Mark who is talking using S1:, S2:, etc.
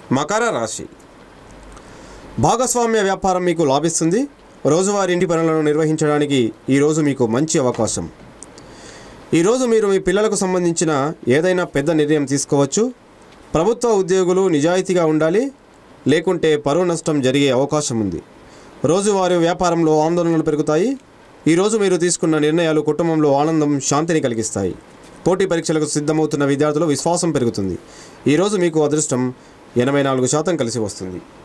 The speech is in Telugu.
S1: మకర రాశి భాగస్వామ్య వ్యాపారం మీకు లాభిస్తుంది రోజువారీ ఇంటి పనులను నిర్వహించడానికి ఈరోజు మీకు మంచి అవకాశం ఈరోజు మీరు మీ పిల్లలకు సంబంధించిన ఏదైనా పెద్ద నిర్ణయం తీసుకోవచ్చు ప్రభుత్వ ఉద్యోగులు నిజాయితీగా ఉండాలి లేకుంటే పరువు నష్టం జరిగే అవకాశం ఉంది రోజువారీ వ్యాపారంలో ఆందోళనలు పెరుగుతాయి ఈరోజు మీరు తీసుకున్న నిర్ణయాలు కుటుంబంలో ఆనందం శాంతిని కలిగిస్తాయి పోటీ పరీక్షలకు సిద్ధమవుతున్న విద్యార్థులు విశ్వాసం పెరుగుతుంది ఈరోజు మీకు అదృష్టం ఎనభై నాలుగు శాతం కలిసి వస్తుంది